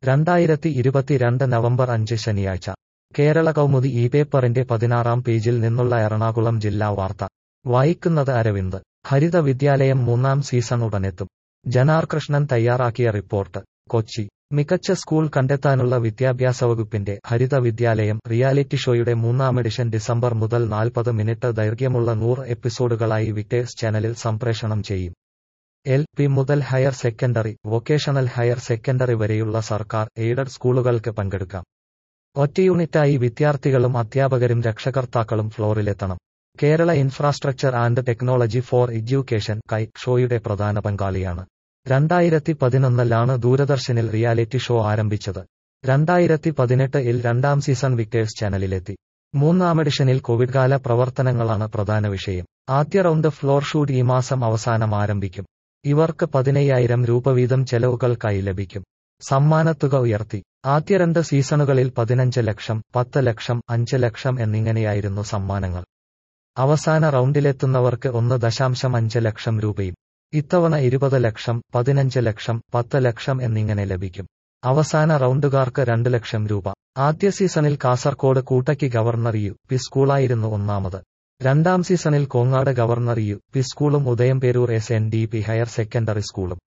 രണ്ടായിരത്തി ഇരുപത്തിരണ്ട് നവംബർ അഞ്ച് ശനിയാഴ്ച കേരള കൗമുദി ഈ പേപ്പറിന്റെ പതിനാറാം പേജിൽ നിന്നുള്ള എറണാകുളം ജില്ലാ വാർത്ത വായിക്കുന്നത് അരവിന്ദ് ഹരിത വിദ്യാലയം മൂന്നാം സീസൺ ഉടനെത്തും ജനാർ കൃഷ്ണൻ തയ്യാറാക്കിയ റിപ്പോർട്ട് കൊച്ചി മികച്ച സ്കൂൾ കണ്ടെത്താനുള്ള വിദ്യാഭ്യാസ വകുപ്പിന്റെ ഹരിത വിദ്യാലയം റിയാലിറ്റി ഷോയുടെ മൂന്നാം എഡിഷൻ ഡിസംബർ മുതൽ നാൽപ്പത് മിനിറ്റ് ദൈർഘ്യമുള്ള നൂറ് എപ്പിസോഡുകളായി വിക്ടേഴ്സ് ചാനലിൽ സംപ്രേഷണം ചെയ്യും എൽ പി മുതൽ higher secondary vocational higher secondary വരെയുള്ള സർക്കാർ എയ്ഡഡ് സ്കൂളുകൾക്ക് പങ്കെടുക്കാം ഒറ്റ യൂണിറ്റായി വിദ്യാർത്ഥികളും അധ്യാപകരും രക്ഷകർത്താക്കളും ഫ്ലോറിലെത്തണം Kerala infrastructure and technology for education കൈ ഷോയുടെ പ്രധാന പങ്കാളിയാണ് രണ്ടായിരത്തി പതിനൊന്നിലാണ് ദൂരദർശനിൽ റിയാലിറ്റി ഷോ ആരംഭിച്ചത് രണ്ടായിരത്തി പതിനെട്ട് ഇൽ രണ്ടാം സീസൺ വിക്ടേഴ്സ് ചാനലിലെത്തി മൂന്നാം എഡിഷനിൽ കോവിഡ് കാല പ്രവർത്തനങ്ങളാണ് പ്രധാന വിഷയം ആദ്യ റൗണ്ട് ഫ്ലോർ ഷൂട്ട് ഈ മാസം അവസാനം ആരംഭിക്കും ഇവർക്ക് പതിനയ്യായിരം രൂപ വീതം ചെലവുകൾക്കായി ലഭിക്കും സമ്മാനത്തുക ഉയർത്തി ആദ്യ രണ്ട് സീസണുകളിൽ പതിനഞ്ച് ലക്ഷം പത്ത് ലക്ഷം അഞ്ച് ലക്ഷം എന്നിങ്ങനെയായിരുന്നു സമ്മാനങ്ങൾ അവസാന റൗണ്ടിലെത്തുന്നവർക്ക് ഒന്ന് ദശാംശം അഞ്ച് ലക്ഷം രൂപയും ഇത്തവണ ഇരുപത് ലക്ഷം പതിനഞ്ച് ലക്ഷം പത്ത് ലക്ഷം എന്നിങ്ങനെ ലഭിക്കും അവസാന റൗണ്ടുകാർക്ക് രണ്ട് ലക്ഷം രൂപ ആദ്യ സീസണിൽ കാസർകോട് കൂട്ടയ്ക്ക് ഗവർണർ യു പി സ്കൂളായിരുന്നു ഒന്നാമത് രണ്ടാം സീസണിൽ കോങ്ങാട് ഗവർണർ യു പി സ്കൂളും Udayamperoor S N D P higher secondary സ്കൂളും